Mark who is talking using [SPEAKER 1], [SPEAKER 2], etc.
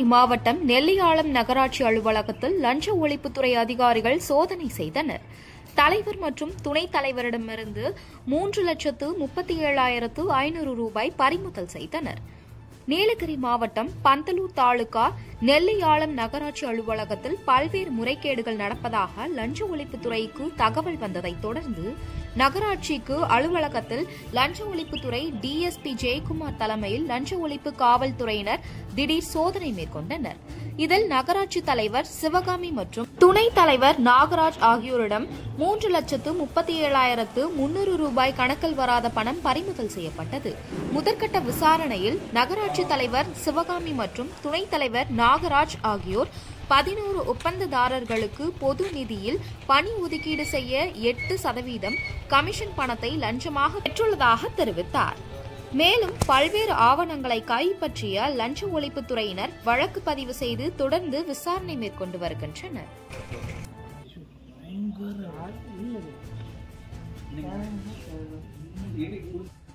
[SPEAKER 1] மாவட்டம் நெல்லியாளம் நகராட்சி அலுவலகத்தில் லஞ்ச ஒழிப்புத்துறை அதிகாரிகள் சோதனை செய்தனர் தலைவர் மற்றும் துணைத் தலைவரிடமிருந்து மூன்று லட்சத்து முப்பத்தி ஏழாயிரத்து ஐநூறு ரூபாய் பறிமுதல் செய்தனர் நீலகிரி மாவட்டம் பந்தலூர் தாலுகா நெல்லியாளம் நகராட்சி அலுவலகத்தில் பல்வேறு முறைகேடுகள் நடப்பதாக லஞ்ச ஒழிப்புத்துறைக்கு தகவல் வந்ததைத் தொடர்ந்து நகராட்சிக்கு அலுவலகத்தில் லஞ்ச ஒழிப்புத்துறை டிஎஸ்பி ஜெயக்குமார் தலைமையில் லஞ்ச ஒழிப்பு காவல்துறையினர் திடீர் சோதனை மேற்கொண்டனர் இதில் நகராட்சி தலைவர் சிவகாமி மற்றும் துணைத் தலைவர் நாகராஜ் ஆகியோரிடம் மூன்று லட்சத்து முப்பத்தி ஏழாயிரத்து முன்னூறு ரூபாய் கணக்கில் வராத பணம் பறிமுதல் செய்யப்பட்டது முதற்கட்ட விசாரணையில் நகராட்சி தலைவர் சிவகாமி மற்றும் துணைத் தலைவர் நாகராஜ் ஆகியோர் பதினோரு ஒப்பந்ததாரர்களுக்கு பொது நிதியில் பணி ஒதுக்கீடு செய்ய எட்டு சதவீதம் கமிஷன் பணத்தை லஞ்சமாக பெற்றுள்ளதாக தெரிவித்தார் மேலும் பல்வேறு ஆவணங்களை கைப்பற்றிய லஞ்ச ஒழிப்புத்துறையினர் வழக்கு பதிவு செய்து தொடர்ந்து விசாரணை மேற்கொண்டு வருகின்றனர்
[SPEAKER 2] பயங்கர